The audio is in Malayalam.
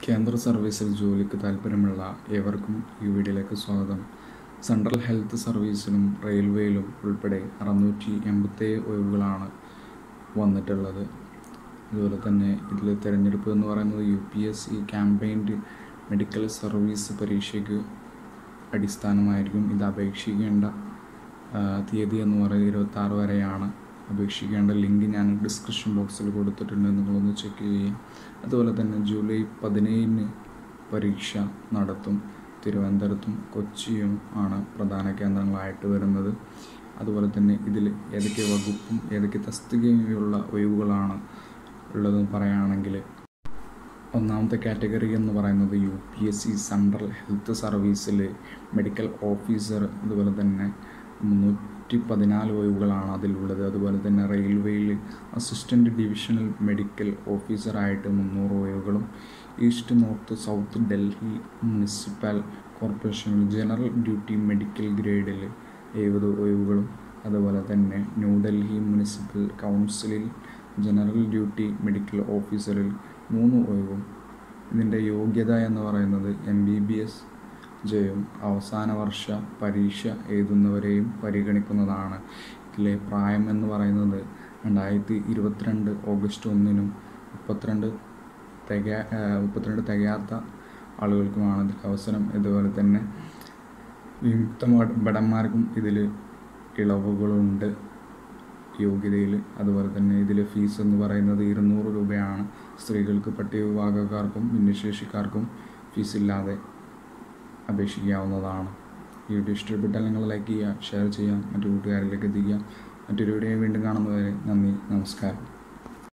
കേന്ദ്ര സർവീസിൽ ജോലിക്ക് താൽപ്പര്യമുള്ള ഏവർക്കും ഈ വീഡിയോയിലേക്ക് സ്വാഗതം സെൻട്രൽ ഹെൽത്ത് സർവീസിലും റെയിൽവേയിലും ഉൾപ്പെടെ അറുന്നൂറ്റി എൺപത്തേഴ് ഒഴിവുകളാണ് വന്നിട്ടുള്ളത് അതുപോലെ തന്നെ ഇതിൽ തിരഞ്ഞെടുപ്പ് എന്ന് പറയുന്നത് U P S C combined medical service പരീക്ഷയ്ക്ക് അടിസ്ഥാനമായിരിക്കും ഇത് അപേക്ഷിക്കേണ്ട ആ, തീയതി എന്ന് പറയുന്നത് ഇരുപത്തി ആറ് വരെയാണ് അപേക്ഷിക്കേണ്ട ലിങ്ക് ഞാൻ ഡിസ്ക്രിപ്ഷൻ ബോക്സിൽ കൊടുത്തിട്ടുണ്ട് നിങ്ങളൊന്ന് ചെക്ക് ചെയ്യുക അതുപോലെ തന്നെ ജൂലൈ പതിനേഴിന് പരീക്ഷ നടത്തും തിരുവനന്തപുരത്തും കൊച്ചിയും ആണ് പ്രധാന കേന്ദ്രങ്ങളായിട്ട് വരുന്നത് അതുപോലെ തന്നെ ഇതിൽ ഏതൊക്കെ വകുപ്പും ഏതൊക്കെ തസ്തികയുള്ള ഒഴിവുകളാണ് ഉള്ളതെന്ന് പറയുകയാണെങ്കിൽ ഒന്നാമത്തെ കാറ്റഗറി എന്ന് പറയുന്നത് U P S C central health സർവീസിൽ മെഡിക്കൽ ഓഫീസർ അതുപോലെ തന്നെ മുന്നൂറ്റി പതിനാല് ഒഴിവുകളാണ് അതിലുള്ളത് അതുപോലെ തന്നെ റെയിൽവേയിൽ അസിസ്റ്റൻറ്റ് ഡിവിഷണൽ മെഡിക്കൽ ഓഫീസറായിട്ട് മുന്നൂറ് ഒഴിവുകളും east north south Delhi municipal കോർപ്പറേഷനിൽ ജനറൽ ഡ്യൂട്ടി മെഡിക്കൽ ഗ്രേഡിൽ എഴുപത് ഒഴിവുകളും അതുപോലെ തന്നെ ന്യൂഡൽഹി മുനിസിപ്പൽ കൗൺസിലിൽ ജനറൽ ഡ്യൂട്ടി മെഡിക്കൽ ഓഫീസറിൽ മൂന്ന് ഒഴിവും ഇതിൻ്റെ യോഗ്യത എന്ന് പറയുന്നത് എം ബി ബി എസ് ജയും അവസാന വർഷ പരീക്ഷ എഴുതുന്നവരെയും പരിഗണിക്കുന്നതാണ് ഇതിലെ പ്രായം എന്ന് പറയുന്നത് രണ്ടായിരത്തി ഇരുപത്തിരണ്ട് ഓഗസ്റ്റ് ഒന്നിനും മുപ്പത്തിരണ്ട് തികയാ ഏഹ് മുപ്പത്തിരണ്ട് തികയാത്ത ആളുകൾക്കുമാണ് ഇതിൽ അവസരം ഇതുപോലെ തന്നെ വിമുക്ത ഭട- ഭടന്മാർക്കും ഇതിൽ ഇളവുകളുണ്ട് യോഗ്യതയിൽ അതുപോലെ തന്നെ ഇതിലെ ഫീസ് എന്ന് പറയുന്നത് ഇരുന്നൂറ് രൂപയാണ് സ്ത്രീകൾക്ക് പട്ടികവിഭാഗക്കാർക്കും ഭിന്നശേഷിക്കാർക്കും ഫീസ് ഇല്ലാതെ അപേക്ഷിക്കാവുന്നതാണ് ഈ വീഡിയോ ഇഷ്ടപ്പെട്ടാൽ നിങ്ങൾ ലൈക്ക് ചെയ്യുക ഷെയർ ചെയ്യുക മറ്റു കൂട്ടുകാരിലേക്ക് എത്തിക്കുക മറ്റൊരു വീഡിയോ വീണ്ടും കാണുന്നവരെ നന്ദി നമസ്കാരം